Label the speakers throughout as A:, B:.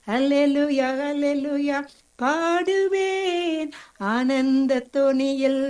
A: ஹalleluya ஹalleluya பாடுவேன் ஆனந்த தொனியில்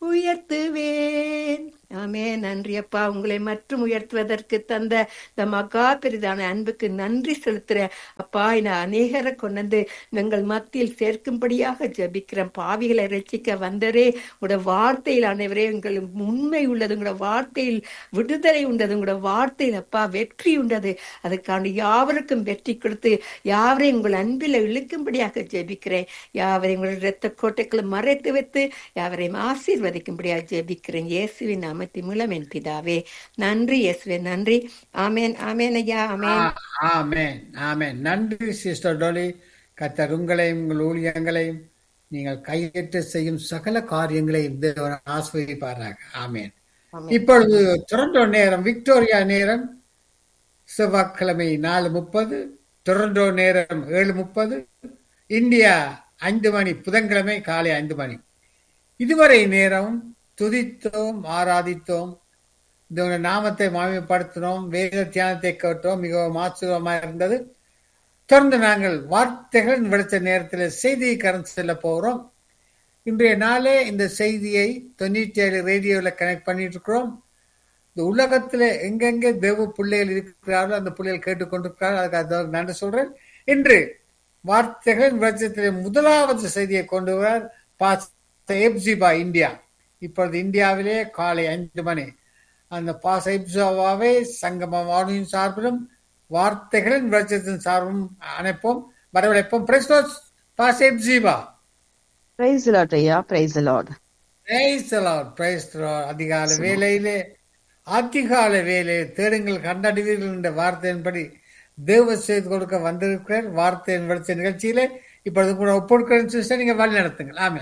A: உயர்த்துவேன் ஆமே நன்றி அப்பா உங்களை மற்றும் உயர்த்துவதற்கு தந்த இந்த மகா பெரிதான அன்புக்கு நன்றி செலுத்துறேன் அப்பா இந்த அநேகரை கொண்டு எங்கள் மத்தியில் சேர்க்கும்படியாக ஜெபிக்கிறேன் பாவிகளை ரசிக்க வந்தரே உங்களோட வார்த்தையில் அனைவரே எங்கள் உண்மை உள்ளது உங்களோட வார்த்தையில் விடுதலை உண்டது உங்களோட வார்த்தையில் அப்பா வெற்றி உண்டது அதுக்கான யாவருக்கும் வெற்றி கொடுத்து யாவரையும் உங்கள் அன்பில் இழுக்கும்படியாக ஜெபிக்கிறேன் யாவரையும் உங்கள் இரத்த கோட்டைக்குள்ள மறைத்து வைத்து யாவரையும் ஆசீர்வதிக்கும்படியாக ஜெபிக்கிறேன் இயேசுவின் நாமத்தின் மூலம் என் பிதாவே நன்றி இயேசுவே நன்றி ஆமேன் ஆமேன் ஐயா ஆமேன்
B: ஆ- ஆமென் ஆமென் நன்றி சிஸ்டர் டோலி கத்தர் உங்களையும் உங்கள் ஊழியங்களையும் நீங்கள் கையெட்டு செய்யும் சகல காரியங்களையும் தேவன் ஆஸ்வதிப்பாராக ஆமென்
A: ஆமென்.
B: இப்பொழுது டொரண்டோ நேரம் விக்டோரியா நேரம் செவ்வாய்க்கிழமை நாலு முப்பது டொரண்டோ நேரம் ஏழு முப்பது இந்தியா ஐந்து மணி புதன்கிழமை காலை ஐந்து மணி இதுவரை நேரம் துதித்தோம் ஆராதித்தோம் இந்த நாமத்தை மாமியப்படுத்தினோம் வேத தியானத்தை கேட்டோம் மிகவும் ஆச்சரியமா இருந்தது தொடர்ந்து நாங்கள் வார்த்தைகள் விடுத்த நேரத்தில் செய்தியை கடந்து செல்ல போகிறோம் இன்றைய நாளே இந்த செய்தியை தொண்ணூற்றி ஏழு ரேடியோவில் கனெக்ட் பண்ணிட்டு இருக்கிறோம் இந்த உலகத்துல எங்கெங்கே தேவ பிள்ளைகள் இருக்கிறார்களோ அந்த பிள்ளைகள் கேட்டுக்கொண்டிருக்கிறார்கள் அதுக்கு அது நன்றி சொல்றேன் இன்று வார்த்தைகள் வெளிச்சத்திலே முதலாவது செய்தியை கொண்டு வரார் பாஸ்டர் எப்சிபா இந்தியா இப்பொழுது இந்தியாவிலே காலை ஐந்து மணி அந்த பாச எப்சிபாவை சங்கம வானொலியின் சார்பிலும் வார்த்தைகளின் வெளிச்சத்தின் சார்பும் அனுப்போம் வரவழைப்போம் பிரஸ்டோஸ் பாச எப்சிபா
C: பிரைஸ் லாட் ஐயா praise lord
B: Praise the Lord, praise the Lord. அதிகாலை வேலையிலே அதிகாலை வேலை தேடுங்கள் கண்டறிவீர்கள் என்ற வார்த்தையின்படி தேவ செய்து கொடுக்க வந்திருக்கிறார் வார்த்தையின் வெளிச்ச நிகழ்ச்சியிலே இப்பொழுது கூட ஒப்புக்கொடுக்கிறேன் சிஸ்டர் நீங்க வழி நடத்துங்கள் ஆமே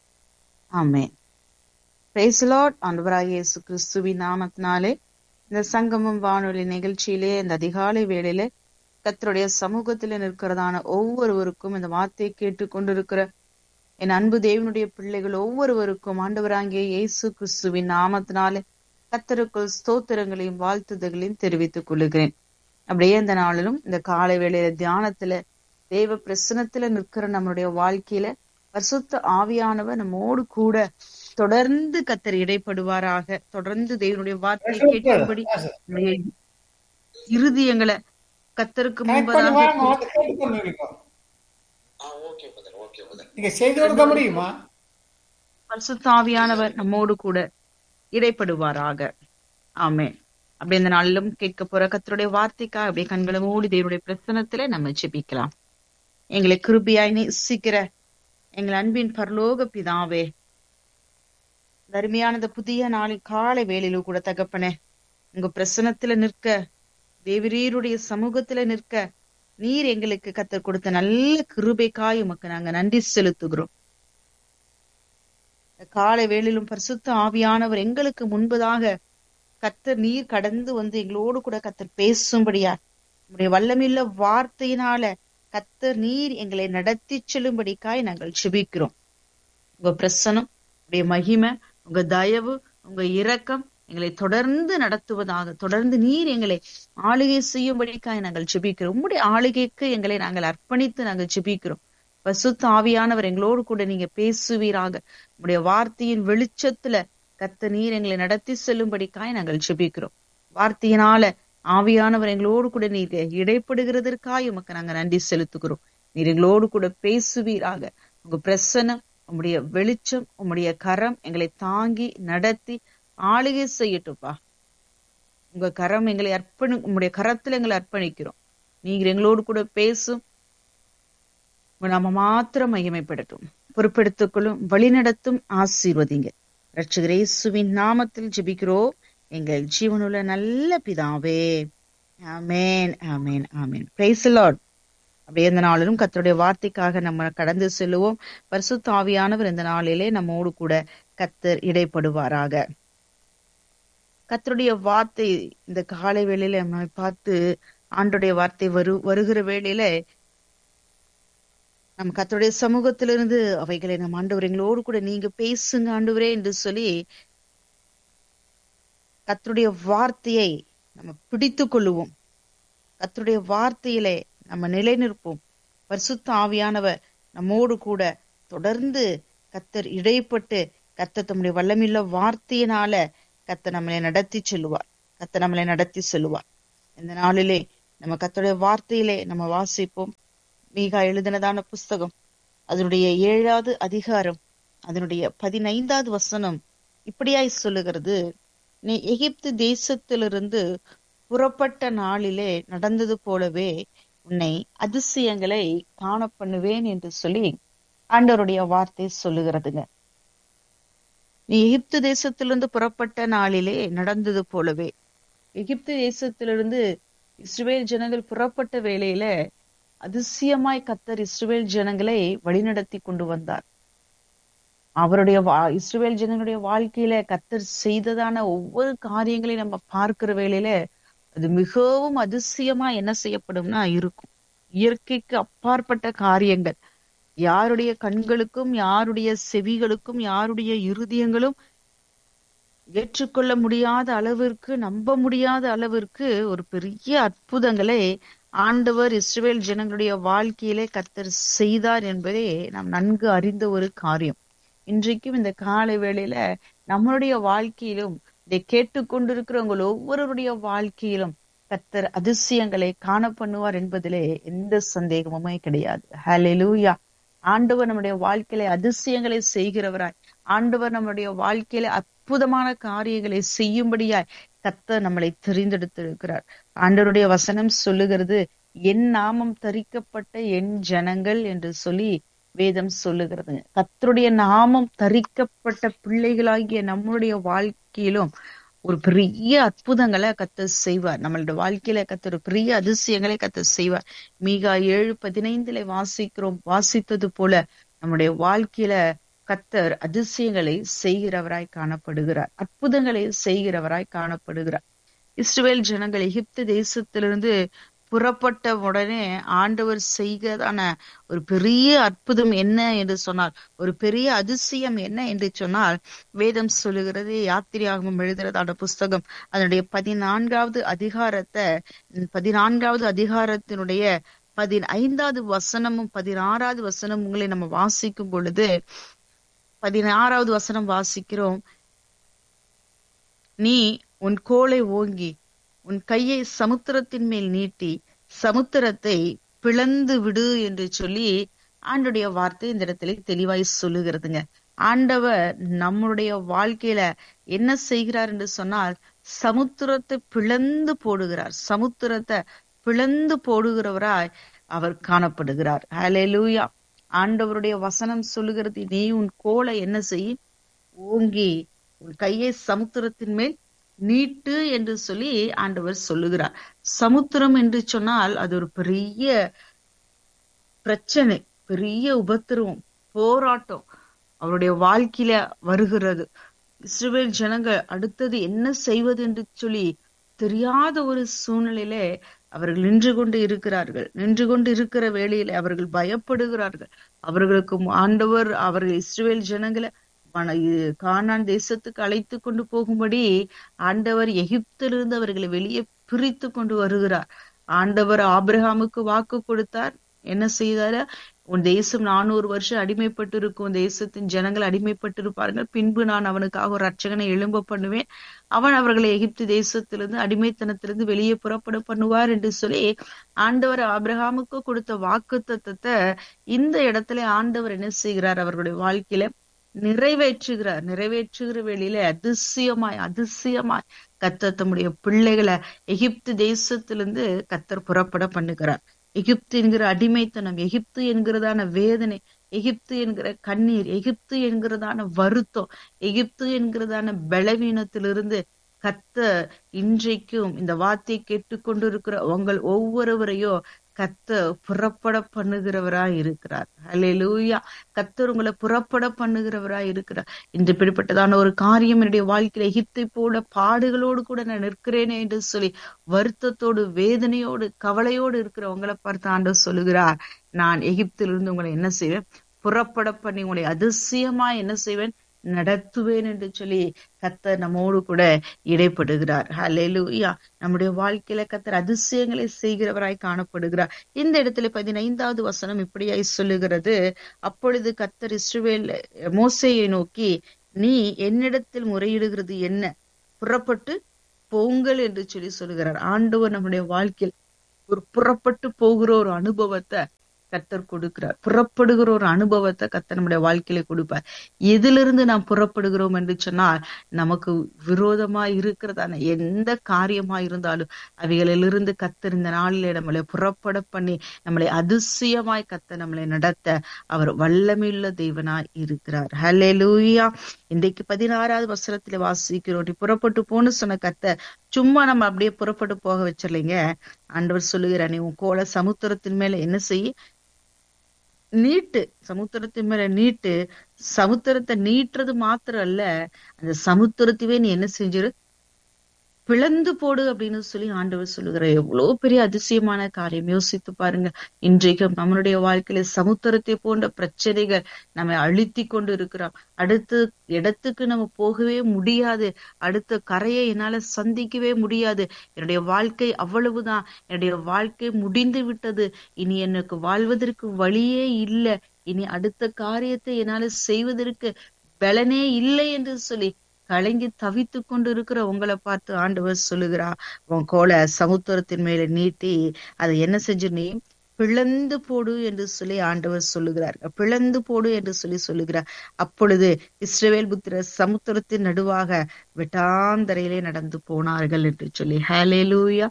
C: ஆமே பிரைஸ் லாட் ஆண்டவராகிய இயேசு கிறிஸ்துவின் நாமத்தினாலே இந்த சங்கமம் வானொலி நிகழ்ச்சியிலே இந்த அதிகாலை வேளையிலே கர்த்தருடைய சமூகத்தில் நிற்கிறதான ஒவ்வொருவருக்கும் இந்த வார்த்தையை கேட்டுக் கொண்டிருக்கிற என் அன்பு தேவனுடைய பிள்ளைகள் ஒவ்வொருவருக்கும் ஆண்டவராகிய இயேசு கிறிஸ்துவின் நாமத்தினாலே கர்த்தருக்குள் ஸ்தோத்திரங்களையும் வாழ்த்துதல்களையும் தெரிவித்துக் கொள்ளுகிறேன் அப்படியே இந்த நாளிலும் இந்த காலை வேளையில தியானத்துல தேவ பிரசனத்துல நிற்கிற நம்மளுடைய வாழ்க்கையில பரிசுத்த ஆவியானவர் நம்மோடு கூட தொடர்ந்து கத்தர் இடைப்படுவாராக தொடர்ந்து தேவனுடைய வார்த்தையை கேட்கும்படி நம்முடைய இருதயங்களை கத்தருக்கு முன்பதாக
B: நீங்க செய்து கொடுக்க முடியுமா
C: பரிசுத்த ஆவியானவர் நம்மோடு கூட இடைப்படுவாராக ஆமென் அப்படி இந்த நாளிலும் கேட்க போற கத்தருடைய வார்த்தைக்காக அப்படியே கண்களை மூடி தேவனுடைய பிரசனத்துல நம்ம ஜெபிக்கலாம் எங்களை கிருபியாய் நேசிக்கிற எங்கள் அன்பின் பரலோக பிதாவே இந்த அருமையான இந்த புதிய நாளின் காலை வேளையில கூட தகப்பனே உங்க பிரசனத்துல நிற்க தேவரீருடைய சமூகத்துல நிற்க நீர் எங்களுக்கு கத்தர் கொடுத்த நல்ல கிருபைக்காய் உமக்கு நாங்க நன்றி செலுத்துகிறோம் இந்த காலை வேளையிலும் பரிசுத்த ஆவியானவர் எங்களுக்கு முன்பதாக கத்தர் நீர் கடந்து வந்து எங்களோடு கூட கத்தர் பேசும்படியா உடைய வல்லமில்ல வார்த்தையினால கத்தர் நீர் எங்களை நடத்தி செல்லும்படிக்காய் நாங்கள் செபிக்கிறோம் உங்க பிரசனம் உடைய மகிமை உங்க தயவு உங்க இரக்கம் எங்களை தொடர்ந்து நடத்துவதாக தொடர்ந்து நீர் எங்களை ஆளுகை செய்யும்படிக்காய் நாங்கள் ஜெபிக்கிறோம் உம்முடைய ஆளுகைக்கு எங்களை நாங்கள் அர்ப்பணித்து நாங்கள் ஜெபிக்கிறோம் பசுத்த ஆவியானவர் எங்களோடு கூட நீங்க பேசுவீராக உம்முடைய வார்த்தையின் வெளிச்சத்துல கத்த நீர் எங்களை நடத்தி செல்லும்படிக்காய் நாங்கள் ஜெபிக்கிறோம் வார்த்தையினால ஆவியானவர் எங்களோடு கூட நீர் இடைப்படுகிறதற்காய் உமக்கு நாங்க நன்றி செலுத்துகிறோம் நீர் எங்களோடு கூட பேசுவீராக உங்க பிரசனம் உம்முடைய வெளிச்சம் உம்முடைய கரம் எங்களை தாங்கி நடத்தி ஆளுகை செய்யட்டும்பா உங்க கரம் எங்களை அர்ப்பணி உங்களுடைய கரத்துல எங்களை அர்ப்பணிக்கிறோம் நீங்க எங்களோடு கூட பேசும் உங்க நாம மாத்திரம் மகிமைப்படட்டும் பொறுப்பெடுத்துக்கொள்ளும் வழிநடத்தும் ஆசீர்வதிங்க ரட்சகர் இயேசுவின் நாமத்தில் ஜெபிக்கிறோம் எங்கள் ஜீவனுள்ள நல்ல பிதாவே ஆமேன் ஆமேன் ஆமேன் பிரைஸ் லார்ட் அப்படியே இந்த நாளிலும் கத்தருடைய வார்த்தைக்காக நம்ம கடந்து செல்லுவோம் பரிசுத்த ஆவியானவர் இந்த நாளிலே நம்மோடு கூட கத்தர் இடைப்படுவாராக கத்தருடைய வார்த்தை இந்த காலை வேளையில நம்ம பார்த்து ஆண்டுடைய வார்த்தை வரு வருகிற வேளையில நம்ம கத்தருடைய சமூகத்திலிருந்து அவைகளை நம்ம ஆண்டவர் எங்களோடு கூட நீங்க பேசுங்க ஆண்டவரே என்று சொல்லி கத்தருடைய வார்த்தையை நம்ம பிடித்து கொள்ளுவோம் கத்தருடைய வார்த்தையிலே நம்ம நிலை நிற்போம் பரிசுத்த ஆவியானவர் நம்மோடு கூட தொடர்ந்து கத்தர் இடைப்பட்டு கத்தர் தம்முடைய வல்லமில்ல வார்த்தையினால கத்தர் நம்மளை நடத்தி செல்லுவார் கத்தர் நம்மளை நடத்தி செல்லுவார் இந்த நாளிலே நம்ம கத்தருடைய வார்த்தையிலே நம்ம வாசிப்போம் மீகா எழுதினதான புஸ்தகம் அதனுடைய ஏழாவது அதிகாரம் அதனுடைய பதினைந்தாவது வசனம் இப்படியாய் சொல்லுகிறது நீ எகிப்து தேசத்திலிருந்து புறப்பட்ட நாளிலே நடந்தது போலவே உன்னை அதிசயங்களை காண பண்ணுவேன் என்று சொல்லி ஆண்டவருடைய வார்த்தை சொல்லுகிறதுங்க நீ எகிப்து தேசத்திலிருந்து புறப்பட்ட நாளிலே நடந்தது போலவே எகிப்து தேசத்திலிருந்து இஸ்ரேல் ஜனங்கள் புறப்பட்ட வேளையில அதிசயமாய் கத்தர் இஸ்ரேல் ஜனங்களை வழிநடத்தி கொண்டு வந்தார் அவருடைய வா இஸ்ரேல் ஜனங்களுடைய வாழ்க்கையில கத்தர் செய்ததான ஒவ்வொரு காரியங்களையும் நம்ம பார்க்கிற வேளையில அது மிகவும் அதிசயமா என்ன செய்யப்படும்னா இருக்கும் இயற்கைக்கு அப்பாற்பட்ட காரியங்கள் யாருடைய கண்களுக்கும் யாருடைய செவிகளுக்கும் யாருடைய இருதயங்களும் ஏற்றுக்கொள்ள முடியாத அளவிற்கு நம்ப முடியாத அளவிற்கு ஒரு பெரிய அற்புதங்களை ஆண்டவர் இஸ்ரேல் ஜனங்களுடைய வாழ்க்கையிலே கத்தர் செய்தார் என்பதே நாம் நன்கு அறிந்த ஒரு காரியம் இன்றைக்கும் இந்த காலை வேளையில நம்மளுடைய வாழ்க்கையிலும் இதை கேட்டுக்கொண்டிருக்கிற உங்கள் ஒவ்வொருவருடைய வாழ்க்கையிலும் கத்தர் அதிசயங்களை காண பண்ணுவார் என்பதிலே எந்த சந்தேகமுமே கிடையாது ஹalleluya ஆண்டவர் நம்முடைய வாழ்க்கையில அதிசயங்களை செய்கிறவராய் ஆண்டவர் நம்முடைய வாழ்க்கையில அற்புதமான காரியங்களை செய்யும்படியாய் கத்தர் நம்மளை தெரிந்தெடுத்திருக்கிறார் ஆண்டவருடைய வசனம் சொல்லுகிறது என் நாமம் தரிக்கப்பட்ட என் ஜனங்கள் என்று சொல்லி வேதம் சொல்லுகிறது கத்தருடைய நாமம் தரிக்கப்பட்ட பிள்ளைகளாகிய நம்முடைய வாழ்க்கையிலும் ஒரு பெரிய அற்புதங்களை கத்த செய்வார் நம்மளுடைய வாழ்க்கையில கத்த ஒரு பெரிய அதிசயங்களை கத்த செய்வார் மீகா ஏழு பதினைந்துல வாசிக்கிறோம் வாசித்தது போல நம்முடைய வாழ்க்கையில கத்தர் அதிசயங்களை செய்கிறவராய் காணப்படுகிறார் அற்புதங்களை செய்கிறவராய் காணப்படுகிறார் இஸ்ரேல் ஜனங்கள் எகிப்து தேசத்திலிருந்து புறப்பட்ட உடனே ஆண்டவர் செய்கிறதான ஒரு பெரிய அற்புதம் என்ன என்று சொன்னார் ஒரு பெரிய அதிசயம் என்ன என்று சொன்னால் வேதம் சொல்லுகிறது யாத்திரையாகவும் எழுதுறதான புஸ்தகம் அதனுடைய பதினான்காவது அதிகாரத்தை பதினான்காவது அதிகாரத்தினுடைய பதினைந்தாவது வசனமும் பதினாறாவது வசனம் உங்களை நம்ம வாசிக்கும் பொழுது பதினாறாவது வசனம் வாசிக்கிறோம் நீ உன் கோலை ஓங்கி உன் கையை சமுத்திரத்தின் மேல் நீட்டி சமுத்திரத்தை பிளந்து விடு என்று சொல்லி ஆண்டுடைய வார்த்தை இந்த இடத்துல தெளிவாய் சொல்லுகிறதுங்க ஆண்டவர் நம்முடைய வாழ்க்கையில என்ன செய்கிறார் என்று சொன்னால் சமுத்திரத்தை பிளந்து போடுகிறார் சமுத்திரத்தை பிளந்து போடுகிறவராய் அவர் காணப்படுகிறார் ஹalleluya ஆண்டவருடைய வசனம் சொல்லுகிறது நீ உன் கோலை என்ன செய் ஓங்கி உன் கையை சமுத்திரத்தின் மேல் நீட்டு என்று சொல்லி ஆண்டவர் சொல்லுகிறார் சமுத்திரம் என்று சொன்னால் அது ஒரு பெரிய பிரச்சனை பெரிய உபத்திரவம் போராட்டம் அவருடைய வாழ்க்கையில வருகிறது இஸ்ரேல் ஜனங்கள் அடுத்தது என்ன செய்வது என்று சொல்லி தெரியாத ஒரு சூழ்நிலையிலே அவர்கள் நின்று கொண்டு இருக்கிறார்கள் நின்று கொண்டு இருக்கிற வேளையில அவர்கள் பயப்படுகிறார்கள் அவர்களுக்கு ஆண்டவர் அவர்கள் இஸ்ரேல் ஜனங்களை கானான் தேசத்துக்கு அழைத்து கொண்டு போகும்படி ஆண்டவர் எகிப்திலிருந்து அவர்களை வெளியே பிரித்து கொண்டு வருகிறார் ஆண்டவர் ஆபிரகாமுக்கு வாக்கு கொடுத்தார் என்ன செய்தார உன் தேசம் நானூறு வருஷம் அடிமைப்பட்டு இருக்கும் தேசத்தின் ஜனங்கள் அடிமைப்பட்டு இருப்பார்கள் பின்பு நான் அவனுக்காக ஒரு ரட்சகனை எழும்ப பண்ணுவேன் அவன் அவர்களை எகிப்து தேசத்திலிருந்து அடிமைத்தனத்திலிருந்து வெளியே புறப்பட பண்ணுவார் என்று சொல்லி ஆண்டவர் ஆபிரகாமுக்கு கொடுத்த வாக்கு தத்துவத்தை இந்த இடத்துல ஆண்டவர் என்ன செய்கிறார் அவர்களுடைய வாழ்க்கையில நிறைவேற்றுகிறார் நிறைவேற்றுகிற வேளையில அதிசயமாய் அதிசயமாய் கத்தர் தம்முடைய பிள்ளைகளை எகிப்து தேசத்திலிருந்து கத்தர் புறப்பட பண்ணுகிறார் எகிப்து என்கிற அடிமைத்தனம் எகிப்து என்கிறதான வேதனை எகிப்து என்கிற கண்ணீர் எகிப்து என்கிறதான வருத்தம் எகிப்து என்கிறதான பலவீனத்திலிருந்து கத்த இன்றைக்கும் இந்த வார்த்தையை கேட்டுக்கொண்டிருக்கிற உங்கள் ஒவ்வொருவரையும் கத்த புறப்பட பண்ணுகிறவராய் இருக்கிறார் அலையலூயா கத்தர் உங்களை புறப்பட பண்ணுகிறவராய் இருக்கிறார் இன்று பிடிப்பட்டதான ஒரு காரியம் என்னுடைய வாழ்க்கையில எகிப்தை போல பாடுகளோடு கூட நான் நிற்கிறேனே என்று சொல்லி வருத்தத்தோடு வேதனையோடு கவலையோடு இருக்கிற உங்களை பார்த்து ஆண்டு சொல்லுகிறார் நான் எகிப்திலிருந்து உங்களை என்ன செய்வேன் புறப்பட பண்ணி உங்களை அதிசயமா என்ன செய்வேன் நடத்துவேன் என்று சொல்லி கத்தர் நம்மோடு கூட இடைப்படுகிறார் ஹalleluya நம்முடைய வாழ்க்கையில கத்தர் அதிசயங்களை செய்கிறவராய் காணப்படுகிறார் இந்த இடத்துல பதினைந்தாவது வசனம் இப்படியாய் சொல்லுகிறது அப்பொழுது கத்தர் இஸ்ரவேல் மோசேயை நோக்கி நீ என்னிடத்தில் முறையிடுகிறது என்ன புறப்பட்டு போங்கள் என்று சொல்லி சொல்லுகிறார் ஆண்டவர் நம்முடைய வாழ்க்கையில் ஒரு புறப்பட்டு போகிற ஒரு அனுபவத்தை கத்தர் கொடுக்கிறார் புறப்படுகிற ஒரு அனுபவத்தை கத்தர் நம்முடைய வாழ்க்கையில கொடுப்பார் எதிலிருந்து நாம் புறப்படுகிறோம் என்று சொன்னால் நமக்கு விரோதமா இருக்கிறதான எந்த காரியமா இருந்தாலும் அவைகளிலிருந்து கத்தர் இந்த நாளிலே நம்மளை புறப்பட பண்ணி நம்மளை அதிசயமாய் கத்த நம்மளை நடத்த அவர் வல்லமையுள்ள தெய்வனாய் இருக்கிறார் ஹலே லூயா இன்றைக்கு பதினாறாவது வசனத்துல வாசிக்கிறோம் நீ புறப்பட்டு போன்னு சொன்ன கத்த சும்மா நம்ம அப்படியே புறப்பட்டு போக வச்சிடலைங்க ஆண்டவர் சொல்லுகிறார் நீ உன் கோல சமுத்திரத்தின் மேல என்ன செய்ய நீட்டு சமுத்திரத்தின் மேல நீட்டு சமுத்திரத்தை நீட்டுறது மாத்திரம் அல்ல அந்த சமுத்திரத்தையே நீ என்ன செஞ்சிரு பிளந்து போடு அப்படின்னு சொல்லி ஆண்டவர் சொல்லுகிற எவ்வளவு பெரிய அதிசயமான காரியம் யோசித்து பாருங்க இன்றைக்கு நம்மளுடைய வாழ்க்கையில சமுத்திரத்தை போன்ற பிரச்சனைகள் நம்ம அழுத்தி கொண்டு இருக்கிறோம் அடுத்த இடத்துக்கு நம்ம போகவே முடியாது அடுத்த கரையை என்னால சந்திக்கவே முடியாது என்னுடைய வாழ்க்கை அவ்வளவுதான் என்னுடைய வாழ்க்கை முடிந்து விட்டது இனி எனக்கு வாழ்வதற்கு வழியே இல்லை இனி அடுத்த காரியத்தை என்னால செய்வதற்கு பலனே இல்லை என்று சொல்லி கலங்கி தவித்து கொண்டு இருக்கிற உங்களை பார்த்து ஆண்டவர் சொல்லுகிறா உன் கோலை சமுத்திரத்தின் மேல நீட்டி அதை என்ன செஞ்சு நீ பிளந்து போடு என்று சொல்லி ஆண்டவர் சொல்லுகிறார் பிளந்து போடு என்று சொல்லி சொல்லுகிறார் அப்பொழுது இஸ்ரவேல் புத்திர சமுத்திரத்தின் நடுவாக வெட்டாந்தரையிலே நடந்து போனார்கள் என்று சொல்லி ஹேலேலூயா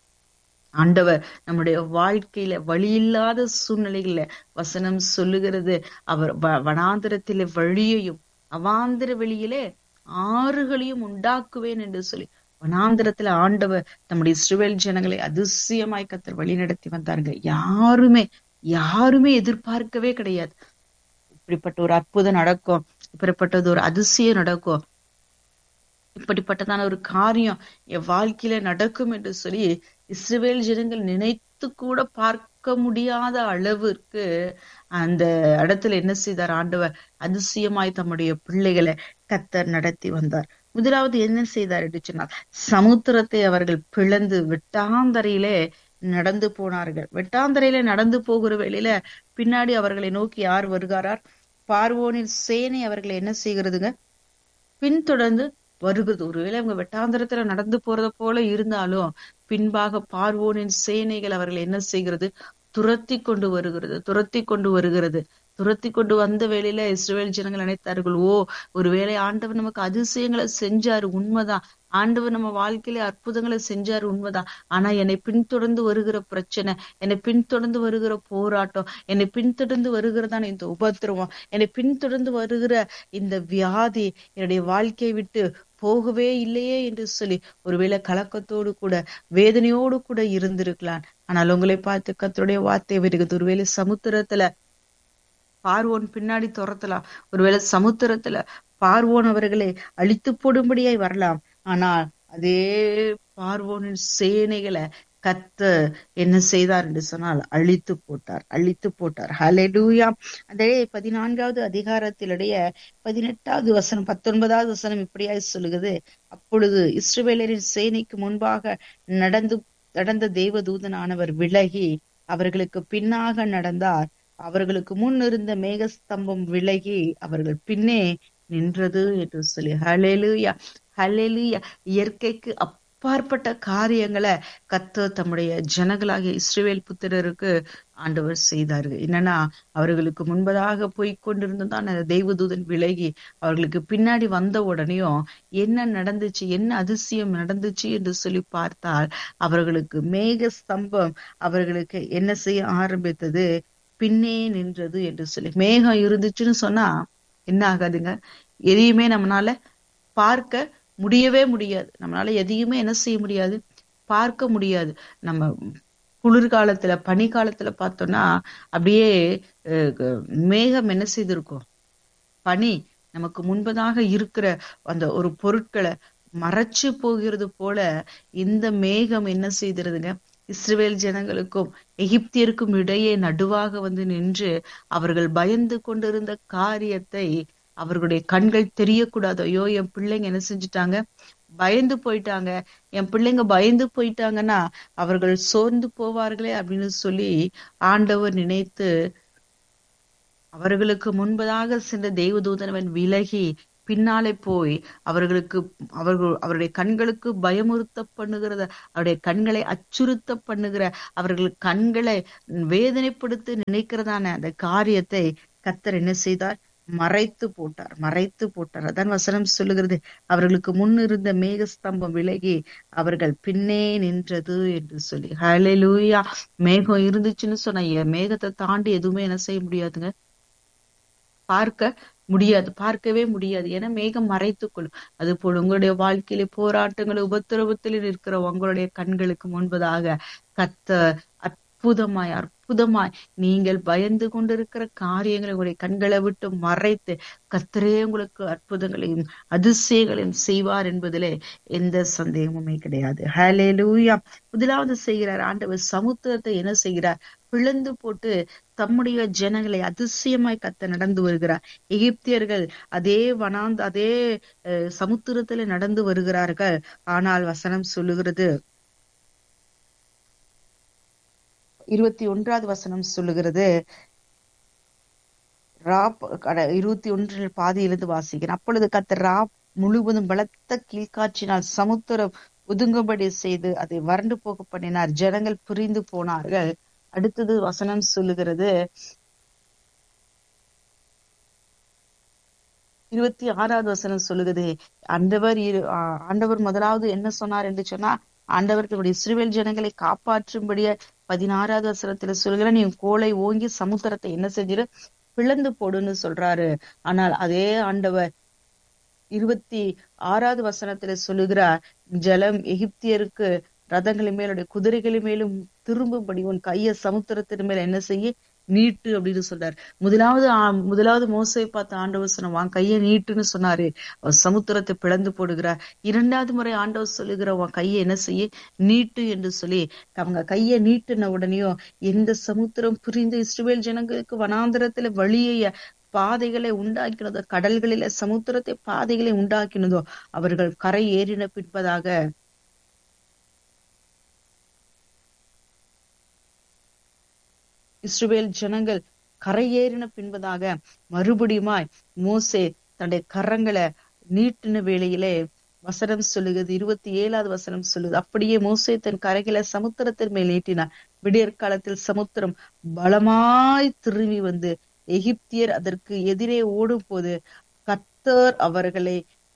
C: ஆண்டவர் நம்முடைய வாழ்க்கையில வழியில்லாத சூழ்நிலைகள்ல வசனம் சொல்லுகிறது அவர் வனாந்திரத்திலே வழியையும் அவாந்திர வெளியிலே ஆறுகளையும் உண்டாக்குவேன் என்று சொல்லி வனாந்திரத்துல ஆண்டவர் நம்முடைய இஸ்ரவேல் ஜனங்களை அதிசயமாய் கத்தர் வழி நடத்தி வந்தாருங்க யாருமே யாருமே எதிர்பார்க்கவே கிடையாது இப்படிப்பட்ட ஒரு அற்புதம் நடக்கும் இப்படிப்பட்டது ஒரு அதிசயம் நடக்கும் இப்படிப்பட்டதான ஒரு காரியம் என் வாழ்க்கையில நடக்கும் என்று சொல்லி இஸ்ரவேல் ஜனங்கள் நினைத்து கூட பார்க்க முடியாத அளவிற்கு அந்த இடத்துல என்ன செய்தார் ஆண்டவர் அதிசயமாய் தம்முடைய பிள்ளைகளை கத்தர் நடத்தி வந்தார் முதலாவது என்ன செய்தார் என்று சொன்னால் சமுத்திரத்தை அவர்கள் பிளந்து வெட்டாந்தரையிலே நடந்து போனார்கள் வெட்டாந்தரையில நடந்து போகிற வேளையில பின்னாடி அவர்களை நோக்கி யார் வருகிறார் பார்வோனின் சேனை அவர்களை என்ன செய்கிறதுங்க பின்தொடர்ந்து வருகிறது ஒருவேளை அவங்க வெட்டாந்தரத்துல நடந்து போறத போல இருந்தாலும் பின்பாக பார்வோனின் சேனைகள் அவர்கள் என்ன செய்கிறது துரத்தி கொண்டு வருகிறது துரத்தி கொண்டு வருகிறது துரத்தி கொண்டு வந்த வேளையில இஸ்ரேல் ஜனங்கள் நினைத்தார்கள் ஓ ஒருவேளை ஆண்டவர் நமக்கு அதிசயங்களை செஞ்சாரு உண்மைதான் ஆண்டவர் நம்ம வாழ்க்கையில அற்புதங்களை செஞ்சாரு உண்மைதான் ஆனா என்னை பின்தொடர்ந்து வருகிற பிரச்சனை என்னை பின்தொடர்ந்து வருகிற போராட்டம் என்னை பின்தொடர்ந்து வருகிறதான இந்த உபத்திரவம் என்னை பின்தொடர்ந்து வருகிற இந்த வியாதி என்னுடைய வாழ்க்கையை விட்டு போகவே இல்லையே என்று சொல்லி ஒருவேளை கலக்கத்தோடு கூட வேதனையோடு கூட இருந்திருக்கலாம் ஆனால் உங்களை பார்த்து கத்தருடைய வார்த்தை வருகிறது ஒருவேளை சமுத்திரத்துல பார்வோன் பின்னாடி துரத்தலாம் ஒருவேளை சமுத்திரத்துல பார்வோன் அவர்களை அழித்து போடும்படியாய் வரலாம் ஆனால் அதே பார்வோனின் சேனைகளை கத்த என்ன செய்தார் என்று சொன்னால் அழித்து போட்டார் அழித்து போட்டார் ஹலெலூயா அதே பதினான்காவது அதிகாரத்திலுடைய பதினெட்டாவது வசனம் பத்தொன்பதாவது வசனம் இப்படியாய் சொல்லுகிறது அப்பொழுது இஸ்ரவேலரின் சேனைக்கு முன்பாக நடந்து நடந்த தேவதூதனானவர் விலகி அவர்களுக்கு பின்னாக நடந்தார் அவர்களுக்கு முன் இருந்த மேகஸ்தம்பம் விலகி அவர்கள் பின்னே நின்றது என்று சொல்லி ஹலேலுயா ஹலேலுயா இயற்கைக்கு அப்பாற்பட்ட காரியங்களை கத்த தம்முடைய ஜனங்களாகிய இஸ்ரேல் புத்திரருக்கு ஆண்டவர் செய்தாரு என்னன்னா அவர்களுக்கு முன்பதாக போய் கொண்டிருந்ததான் அந்த தெய்வதூதன் விலகி அவர்களுக்கு பின்னாடி வந்த உடனேயும் என்ன நடந்துச்சு என்ன அதிசயம் நடந்துச்சு என்று சொல்லி பார்த்தால் அவர்களுக்கு மேக ஸ்தம்பம் அவர்களுக்கு என்ன செய்ய ஆரம்பித்தது பின்னே நின்றது என்று சொல்லி மேகம் இருந்துச்சுன்னு சொன்னா என்ன ஆகாதுங்க எதையுமே நம்மளால பார்க்க முடியவே முடியாது நம்மளால எதையுமே என்ன செய்ய முடியாது பார்க்க முடியாது நம்ம குளிர்காலத்துல பனி காலத்துல பார்த்தோம்னா அப்படியே மேகம் என்ன செய்திருக்கும் பனி நமக்கு முன்பதாக இருக்கிற அந்த ஒரு பொருட்களை மறைச்சு போகிறது போல இந்த மேகம் என்ன செய்திருதுங்க இஸ்ரேல் ஜனங்களுக்கும் எகிப்தியருக்கும் இடையே நடுவாக வந்து நின்று அவர்கள் பயந்து கொண்டிருந்த காரியத்தை அவர்களுடைய கண்கள் தெரியக்கூடாது ஐயோ என் பிள்ளைங்க என்ன செஞ்சுட்டாங்க பயந்து போயிட்டாங்க என் பிள்ளைங்க பயந்து போயிட்டாங்கன்னா அவர்கள் சோர்ந்து போவார்களே அப்படின்னு சொல்லி ஆண்டவர் நினைத்து அவர்களுக்கு முன்பதாக சென்ற தெய்வதூதனவன் விலகி பின்னாலே போய் அவர்களுக்கு அவர்கள் அவருடைய கண்களுக்கு பயமுறுத்த பண்ணுகிறத அவருடைய கண்களை அச்சுறுத்த பண்ணுகிற அவர்கள் கண்களை வேதனைப்படுத்தி நினைக்கிறதான அந்த காரியத்தை கத்தர் என்ன செய்தார் மறைத்து போட்டார் மறைத்து போட்டார் அதான் வசனம் சொல்லுகிறது அவர்களுக்கு முன் இருந்த மேகஸ்தம்பம் விலகி அவர்கள் பின்னே நின்றது என்று சொல்லி ஹalleluya மேகம் இருந்துச்சுன்னு சொன்னா ஏன் மேகத்தை தாண்டி எதுவுமே என்ன செய்ய முடியாதுங்க பார்க்க முடியாது பார்க்கவே முடியாது ஏன்னா மேகம் மறைத்துக் கொள்ளும் அது போல உங்களுடைய வாழ்க்கையில போராட்டங்கள் உபத்திரவத்தில் இருக்கிற உங்களுடைய கண்களுக்கு முன்பதாக கத்த அற்புதமாய் அற்புதமாய் நீங்கள் பயந்து கொண்டிருக்கிற காரியங்களை உங்களுடைய கண்களை விட்டு மறைத்து கத்தரே உங்களுக்கு அற்புதங்களையும் அதிசயங்களையும் செய்வார் என்பதிலே எந்த சந்தேகமுமே கிடையாது ஹலே லூயா முதலாவது செய்கிறார் ஆண்டவர் சமுத்திரத்தை என்ன செய்கிறார் பிளந்து போட்டு தம்முடைய ஜனங்களை அதிசயமாய் கத்த நடந்து வருகிறார் எகிப்தியர்கள் அதே வனாந்த அதே சமுத்திரத்துல நடந்து வருகிறார்கள் ஆனால் வசனம் சொல்லுகிறது இருபத்தி ஒன்றாவது வசனம் சொல்லுகிறது ராப் இருபத்தி ஒன்றில் பாதியிலிருந்து வாசிக்கிறேன் அப்பொழுது கத்த ராப் முழுவதும் பலத்த கீழ்காட்சினால் சமுத்திரம் ஒதுங்கும்படி செய்து அதை வறண்டு போக பண்ணினார் ஜனங்கள் புரிந்து போனார்கள் அடுத்தது வசனம் சொல்லுகிறது இருபத்தி ஆறாவது வசனம் சொல்லுகிறது ஆண்டவர் ஆண்டவர் முதலாவது என்ன சொன்னார் என்று சொன்னா ஆண்டவர் தன்னுடைய இஸ்ரேல் ஜனங்களை காப்பாற்றும்படிய பதினாறாவது வசனத்துல சொல்லுகிற நீ கோலை ஓங்கி சமுத்திரத்தை என்ன செஞ்சிரு பிளந்து போடுன்னு சொல்றாரு ஆனால் அதே ஆண்டவர் இருபத்தி ஆறாவது வசனத்துல சொல்லுகிறார் ஜலம் எகிப்தியருக்கு ரதங்களின் மேலுடைய குதிரைகளின் மேலும் திரும்பும்படி உன் கைய சமுத்திரத்தின் மேல என்ன செய்ய நீட்டு அப்படின்னு சொல்றாரு முதலாவது முதலாவது மோசை பார்த்த ஆண்டவர் சொன்ன உன் கையை நீட்டுன்னு சொன்னாரு அவர் சமுத்திரத்தை பிளந்து போடுகிறார் இரண்டாவது முறை ஆண்டவர் சொல்லுகிற உன் கையை என்ன செய்ய நீட்டு என்று சொல்லி அவங்க கையை நீட்டுன உடனேயும் எந்த சமுத்திரம் புரிந்து இஸ்ரேல் ஜனங்களுக்கு வனாந்திரத்துல வழிய பாதைகளை உண்டாக்கினதோ கடல்களில சமுத்திரத்தை பாதைகளை உண்டாக்கினதோ அவர்கள் கரை ஏறின பின்பதாக இஸ்ரேல் ஜனங்கள் கரையேறின பின்பதாக மறுபடியுமாய் மோசே தன்னுடைய கரங்களை நீட்டின வேளையிலே வசனம் சொல்லுகிறது இருபத்தி ஏழாவது வசனம் சொல்லுது அப்படியே மோசே தன் கரைகளை சமுத்திரத்தின் மேல் நீட்டினார் விடியற் காலத்தில் சமுத்திரம் பலமாய் திரும்பி வந்து எகிப்தியர் அதற்கு எதிரே ஓடும் போது கத்தர் அவர்களை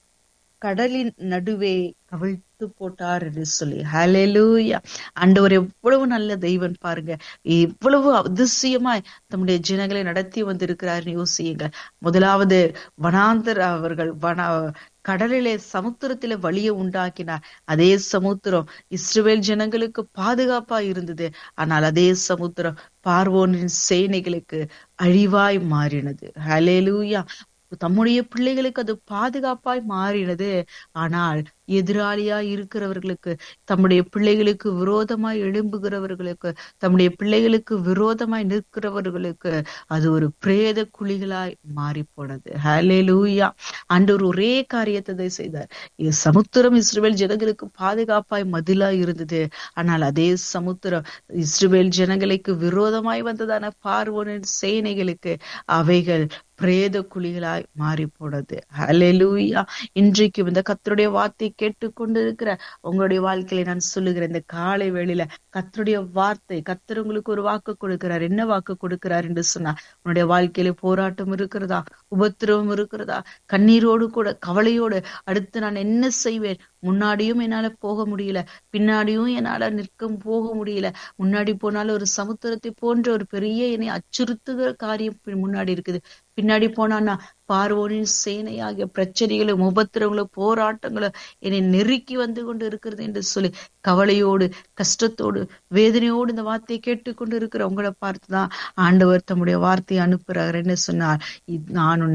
C: கடலின் நடுவே கவிழ்த்து போட்டார் என்று சொல்லி ஹலெலூயா ஆண்டவர் எவ்வளவு நல்ல தெய்வன் பாருங்க எவ்வளவு அதிசயமாய் தம்முடைய ஜனங்களை நடத்தி வந்திருக்கிறார் யோசியுங்க முதலாவது வனாந்தர் அவர்கள் வன கடலிலே சமுத்திரத்தில வழியை உண்டாக்கினார் அதே சமுத்திரம் இஸ்ரேல் ஜனங்களுக்கு பாதுகாப்பா இருந்தது ஆனால் அதே சமுத்திரம் பார்வோனின் சேனைகளுக்கு அழிவாய் மாறினது ஹலேலூயா தம்முடைய பிள்ளைகளுக்கு அது பாதுகாப்பாய் மாறினது ஆனால் எதிராளியா இருக்கிறவர்களுக்கு தம்முடைய பிள்ளைகளுக்கு விரோதமாய் எழும்புகிறவர்களுக்கு தம்முடைய பிள்ளைகளுக்கு விரோதமாய் நிற்கிறவர்களுக்கு அது ஒரு பிரேத குழிகளாய் மாறி போனது ஹலே லூயா அன்று ஒரே காரியத்தை செய்தார் சமுத்திரம் இஸ்ரேல் ஜனங்களுக்கு பாதுகாப்பாய் மதிலாய் இருந்தது ஆனால் அதே சமுத்திரம் இஸ்ரேல் ஜனங்களுக்கு விரோதமாய் வந்ததான பார்வோனின் சேனைகளுக்கு அவைகள் பிரேத குழிகளாய் மாறி போனது ஹலெலூயா இன்றைக்கு இந்த கத்தருடைய வார்த்தை கேட்டுக்கொண்டிருக்கிற உங்களுடைய வாழ்க்கையில நான் சொல்லுகிறேன் இந்த காலை வேளையில கத்தருடைய வார்த்தை கத்தர் உங்களுக்கு ஒரு வாக்கு கொடுக்கிறார் என்ன வாக்கு கொடுக்கிறார் என்று சொன்னா உன்னுடைய வாழ்க்கையில போராட்டம் இருக்கிறதா உபத்திரவம் இருக்கிறதா கண்ணீரோடு கூட கவலையோடு அடுத்து நான் என்ன செய்வேன் முன்னாடியும் என்னால போக முடியல பின்னாடியும் என்னால நிற்க போக முடியல முன்னாடி போனாலும் ஒரு சமுத்திரத்தை போன்ற ஒரு பெரிய என்னை அச்சுறுத்துகிற காரியம் முன்னாடி இருக்குது பின்னாடி போனான்னா பார்வோனின் சேனையாகிய பிரச்சனைகளும் உபத்திரங்களும் போராட்டங்களும் என்னை நெருக்கி வந்து கொண்டு இருக்கிறது என்று சொல்லி கவலையோடு கஷ்டத்தோடு வேதனையோடு இந்த வார்த்தையை கேட்டுக்கொண்டு இருக்கிற உங்களை பார்த்துதான் ஆண்டவர் தம்முடைய வார்த்தையை அனுப்புறார் என்ன சொன்னார் நான் உன்னை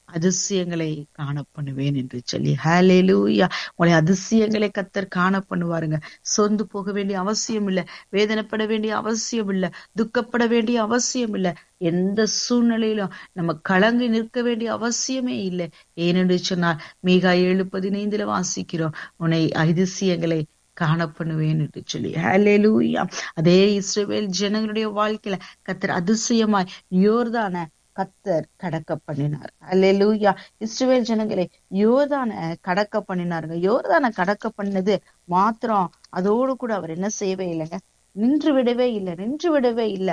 C: அதிசயங்களை காண பண்ணுவேன் என்று சொல்லி ஹalleluya உங்களை அதிசயங்களை கத்தர் காண பண்ணுவாருங்க சொந்து போக வேண்டிய அவசியம் இல்ல வேதனைப்பட வேண்டிய அவசியம் இல்ல துக்கப்பட வேண்டிய அவசியம் இல்ல எந்த சூழ்நிலையிலும் நம்ம கலங்கி நிற்க வேண்டிய அவசியமே இல்லை ஏனென்று சொன்னால் மீகா ஏழு பதினைந்துல வாசிக்கிறோம் உன்னை அதிசயங்களை காண பண்ணுவேன் என்று சொல்லி ஹalleluya அதே இஸ்ரவேல் ஜனங்களுடைய வாழ்க்கையில கத்தர் அதிசயமாய் யோர்தான கத்தர் கடக்க பண்ணினார் அல்லேலூயா இஸ்ரவேல் ஜனங்களை யோர்தான கடக்க பண்ணினாருங்க யோர்தான கடக்க பண்ணது மாத்திரம் அதோடு கூட அவர் என்ன செய்யவே இல்லைங்க நின்று விடவே இல்லை நின்று விடவே இல்லை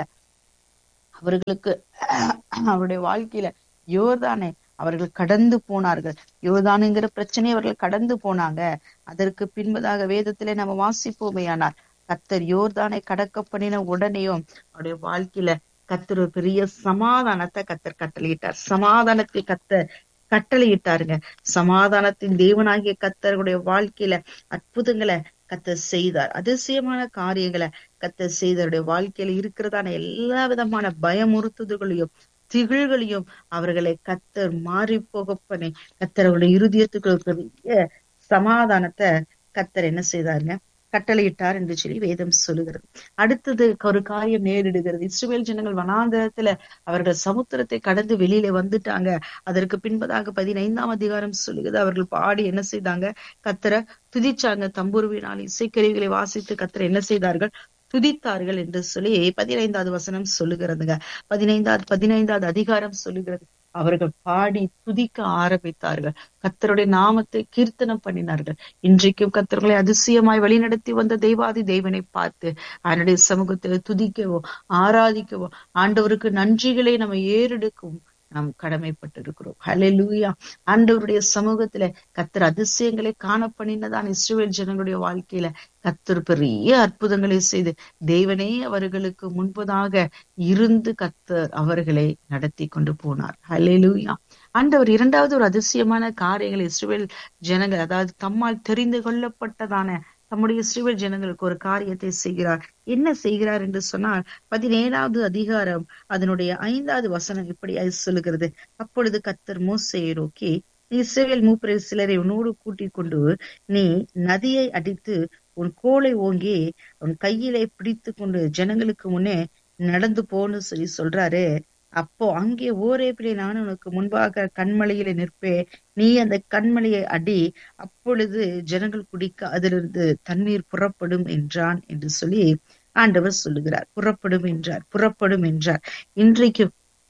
C: அவர்களுக்கு அவருடைய வாழ்க்கையில யோர்தானை அவர்கள் கடந்து போனார்கள் யோர்தானுங்கிற பிரச்சனையை அவர்கள் கடந்து போனாங்க அதற்கு பின்பதாக வேதத்திலே நம்ம வாசிப்போமேயானார் கத்தர் யோர்தானை கடக்க பண்ணின உடனேயும் அவருடைய வாழ்க்கையில கத்தர் ஒரு பெரிய சமாதானத்தை கத்தர் கட்டளையிட்டார் சமாதானத்தை கத்தர் கட்டளையிட்டாருங்க சமாதானத்தின் தேவனாகிய கத்தருடைய வாழ்க்கையில அற்புதங்களை கத்தர் செய்தார் அதிசயமான காரியங்களை கத்தர் செய்தவருடைய வாழ்க்கையில இருக்கிறதான எல்லா விதமான பயமுறுத்துதல்களையும் திகழ்களையும் அவர்களை கத்தர் மாறி போக பண்ணி கத்தர் அவருடைய இருதயத்துக்கு ஒரு பெரிய சமாதானத்தை கத்தர் என்ன செய்தாருங்க கட்டளையிட்டார் என்று சொல்லி வேதம் சொல்லுகிறது அடுத்தது ஒரு காரியம் நேரிடுகிறது இஸ்ரேல் ஜனங்கள் வனாந்தரத்துல அவர்கள் சமுத்திரத்தை கடந்து வெளியில வந்துட்டாங்க அதற்கு பின்பதாக பதினைந்தாம் அதிகாரம் சொல்லுகிறது அவர்கள் பாடி என்ன செய்தாங்க கத்தரை துதிச்சாங்க தம்புருவினால் இசைக்கருவிகளை வாசித்து கத்தரை என்ன செய்தார்கள் துதித்தார்கள் என்று சொல்லி பதினைந்தாவது வசனம் சொல்லுகிறதுங்க பதினைந்தாவது பதினைந்தாவது அதிகாரம் சொல்லுகிறது அவர்கள் பாடி துதிக்க ஆரம்பித்தார்கள் கத்தருடைய நாமத்தை கீர்த்தனம் பண்ணினார்கள் இன்றைக்கும் கத்தர்களை அதிசயமாய் வழிநடத்தி வந்த தெய்வாதி தெய்வனை பார்த்து அவனுடைய சமூகத்தில் துதிக்கவோ ஆராதிக்கவோ ஆண்டவருக்கு நன்றிகளை நம்ம ஏறெடுக்கவும் நாம் கடமைப்பட்டிருக்கிறோம் ஹலே லூயா ஆண்டவருடைய சமூகத்துல கத்தர் அதிசயங்களை காண பண்ணினதான் இஸ்ரேல் ஜனங்களுடைய வாழ்க்கையில கத்தர் பெரிய அற்புதங்களை செய்து தேவனே அவர்களுக்கு முன்பதாக இருந்து கத்தர் அவர்களை நடத்தி கொண்டு போனார் ஹலே லூயா ஆண்டவர் இரண்டாவது ஒரு அதிசயமான காரியங்களை இஸ்ரேல் ஜனங்கள் அதாவது தம்மால் தெரிந்து கொள்ளப்பட்டதான தம்முடைய இஸ்ரேல் ஜனங்களுக்கு ஒரு காரியத்தை செய்கிறார் என்ன செய்கிறார் என்று சொன்னால் பதினேழாவது அதிகாரம் அதனுடைய ஐந்தாவது வசனம் இப்படி சொல்லுகிறது அப்பொழுது கத்தர் மோசையை நோக்கி இஸ்ரேல் மூப்பரை சிலரை உன்னோடு கூட்டிக் கொண்டு நீ நதியை அடித்து உன் கோலை ஓங்கி உன் கையிலே பிடித்து கொண்டு ஜனங்களுக்கு முன்னே நடந்து போன்னு சொல்லி சொல்றாரு அப்போ அங்கே ஓரேபிலே நான் உனக்கு முன்பாக கண்மலையில நிற்பேன் நீ அந்த கண்மலையை அடி அப்பொழுது ஜனங்கள் குடிக்க அதிலிருந்து தண்ணீர் புறப்படும் என்றான் என்று சொல்லி ஆண்டவர் சொல்லுகிறார் புறப்படும் என்றார் புறப்படும் என்றார் இன்றைக்கு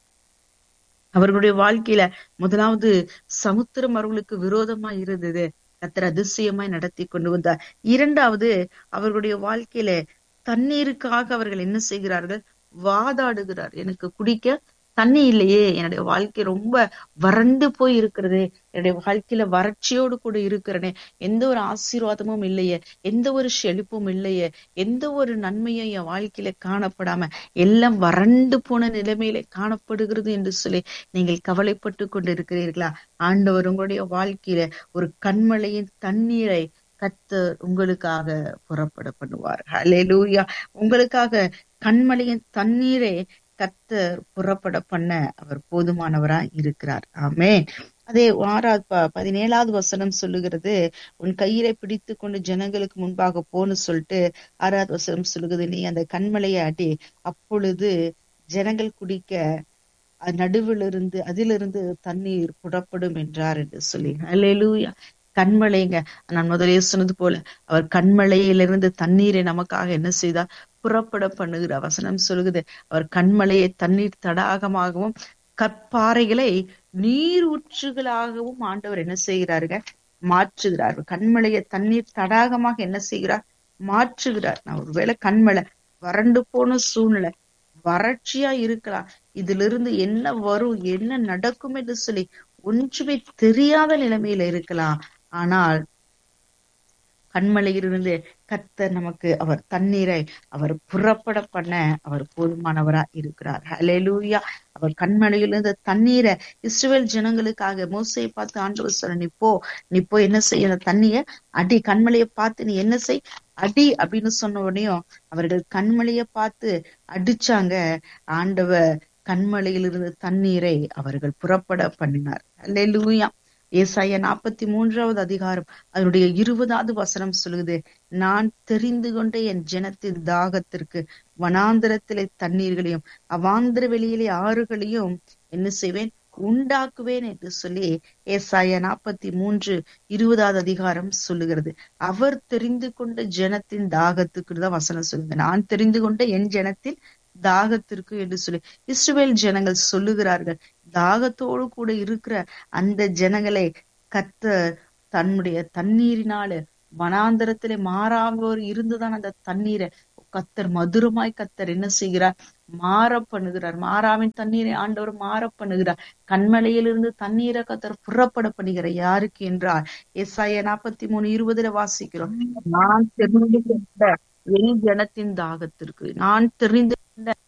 C: அவர்களுடைய வாழ்க்கையில முதலாவது சமுத்திரம் அவர்களுக்கு விரோதமா இருந்தது கத்தர் அதிசயமாய் நடத்தி கொண்டு வந்தார் இரண்டாவது அவர்களுடைய வாழ்க்கையில தண்ணீருக்காக அவர்கள் என்ன செய்கிறார்கள் வாதாடுகிறார் எனக்கு குடிக்க தண்ணி இல்லையே என்னுடைய வாழ்க்கை ரொம்ப வறண்டு போய் இருக்கிறது என்னுடைய வாழ்க்கையில வறட்சியோடு கூட இருக்கிறனே எந்த ஒரு ஆசீர்வாதமும் இல்லையே எந்த ஒரு செழிப்பும் இல்லையே எந்த ஒரு நன்மையும் என் வாழ்க்கையில காணப்படாம எல்லாம் வறண்டு போன நிலைமையில காணப்படுகிறது என்று சொல்லி நீங்கள் கவலைப்பட்டு கொண்டு இருக்கிறீர்களா ஆண்டவர் உங்களுடைய வாழ்க்கையில ஒரு கண்மலையின் தண்ணீரை கத்தர் உங்களுக்காக புறப்பட பண்ணுவார் ஹalleluya உங்களுக்காக கண்மலையின் தண்ணீரை கத்தர் புறப்பட பண்ண அவர் போதுமானவரா இருக்கிறார் ஆமேன் அதே ஆறாவது பதினேழாவது வசனம் சொல்லுகிறது உன் கையில பிடித்து கொண்டு ஜனங்களுக்கு முன்பாக போன்னு சொல்லிட்டு ஆறாவது வசனம் சொல்லுகிறது நீ அந்த கண்மலையை அடி அப்பொழுது ஜனங்கள் குடிக்க நடுவிலிருந்து அதிலிருந்து தண்ணீர் புறப்படும் என்றார் என்று சொல்லி அலையலூயா கண்மலைங்க நான் முதலே சொன்னது போல அவர் கண்மலையிலிருந்து தண்ணீரை நமக்காக என்ன செய்தார் புறப்பட பண்ணுகிற வசனம் சொல்லுகிறது அவர் கண்மலையை தண்ணீர் தடாகமாகவும் கற்பாறைகளை நீர் ஊற்றுகளாகவும் ஆண்டவர் என்ன செய்கிறாருங்க மாற்றுகிறார் கண்மலையை தண்ணீர் தடாகமாக என்ன செய்கிறார் மாற்றுகிறார் நான் ஒருவேளை கண்மலை வறண்டு போன சூழ்நிலை வறட்சியா இருக்கலாம் இதுல இருந்து என்ன வரும் என்ன நடக்கும் என்று சொல்லி ஒன்றுமே தெரியாத நிலைமையில இருக்கலாம் ஆனால் கண்மலையிலிருந்து கத்தர் நமக்கு அவர் தண்ணீரை அவர் புறப்பட பண்ண அவர் போதுமானவரா இருக்கிறார் ஹலேலூயா அவர் கண்மலையிலிருந்து தண்ணீரை இஸ்ரேல் ஜனங்களுக்காக மோசையை பார்த்து ஆண்டவர் சொல்ல நீ போ நீ போ என்ன செய்ய அந்த தண்ணிய அடி கண்மலையை பார்த்து நீ என்ன செய் அடி அப்படின்னு சொன்ன உடனேயும் அவர்கள் கண்மலைய பார்த்து அடிச்சாங்க ஆண்டவர் கண்மலையிலிருந்து தண்ணீரை அவர்கள் புறப்பட பண்ணினார் அல்லேலூயா ஏசாயா நாற்பத்தி மூன்றாவது அதிகாரம் அதனுடைய இருபதாவது வசனம் சொல்லுது நான் தெரிந்து கொண்ட என் ஜனத்தின் தாகத்திற்கு வனாந்திரத்திலே தண்ணீர்களையும் அவாந்திர வெளியிலே ஆறுகளையும் என்ன செய்வேன் உண்டாக்குவேன் என்று சொல்லி ஏசாயா நாற்பத்தி மூன்று இருபதாவது அதிகாரம் சொல்லுகிறது அவர் தெரிந்து கொண்ட ஜனத்தின் தாகத்துக்கு தான் வசனம் சொல்லுங்க நான் தெரிந்து கொண்ட என் ஜனத்தின் தாகத்திற்கு என்று சொல்லி இஸ்ரவேல் ஜனங்கள் சொல்லுகிறார்கள் தாகத்தோடு கூட இருக்கிற அந்த ஜனங்களை கத்த தன்னுடைய தண்ணீரினால வனாந்தரத்திலே மாறாமல் இருந்துதான் அந்த தண்ணீரை கத்தர் மதுரமாய் கத்தர் என்ன செய்கிறார் மாற பண்ணுகிறார் மாறாவின் தண்ணீரை ஆண்டவர் மாற பண்ணுகிறார் கண்மலையிலிருந்து தண்ணீரை கத்தர் புறப்பட பண்ணுகிற யாருக்கு என்றால் எஸ்ஐய நாற்பத்தி மூணு இருபதுல வாசிக்கிறோம் நான் தெரிந்து கொண்ட என் ஜனத்தின் தாகத்திற்கு நான் தெரிந்து கொண்ட